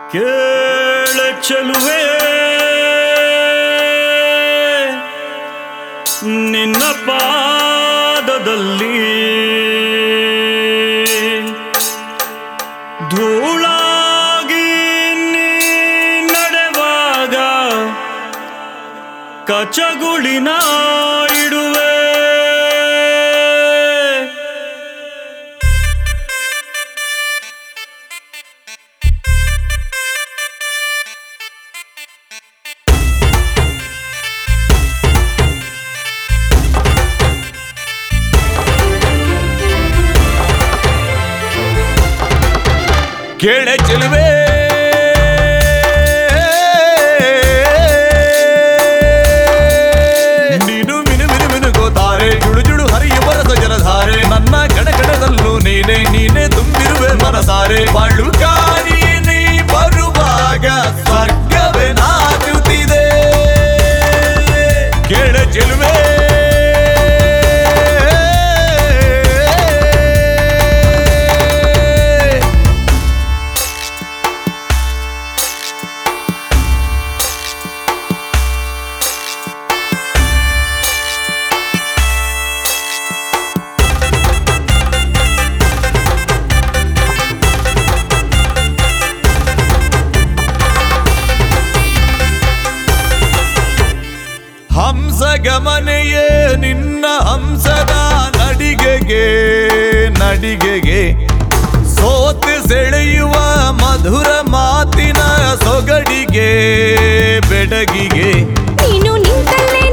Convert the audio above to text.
ಕೇಳ ಚೆಲುವೆ ನಿನ್ನ ಪಾದದಲ್ಲಿ ಧೂಳಾಗಿ ನೀ ನಡೆವಾಗ ಕಚಗುಳಿನ ಇಡುವೆ ಕೇಳೆ ಚೆಲುವೆ ನೀನು ಮಿನು ಮಿನು ಮಿನುಗೋತಾರೆ ಜುಡು ಜುಡು ಹರಿಯುವ ರಸ ಜಲಧಾರೆ ನನ್ನ ಕಣಕಣದಲ್ಲೂ ನೀನೆ ನೀನೆ ತುಂಬಿರುವೆ ಮನಸಾರೆ ಬಾಳು ಕಾರಿ ನೀ ಬರುವಾಗ ಸ್ವರ್ಗವೇ ನಾಚುತ್ತಿದೆ ಕೇಳೆ ಚೆಲುವೆ ಹಂಸ ಗಮನೆಯೇ ನಿನ್ನ ಹಂಸದ ನಡಿಗೆಗೆ ನಡಿಗೆಗೆ ಸೋತು ಸೆಳೆಯುವ ಮಧುರ ಮಾತಿನ ಸೊಗಡಿಗೆ ಬೆಡಗಿಗೆ ನೀನು ನಿಂತಲ್ಲೇ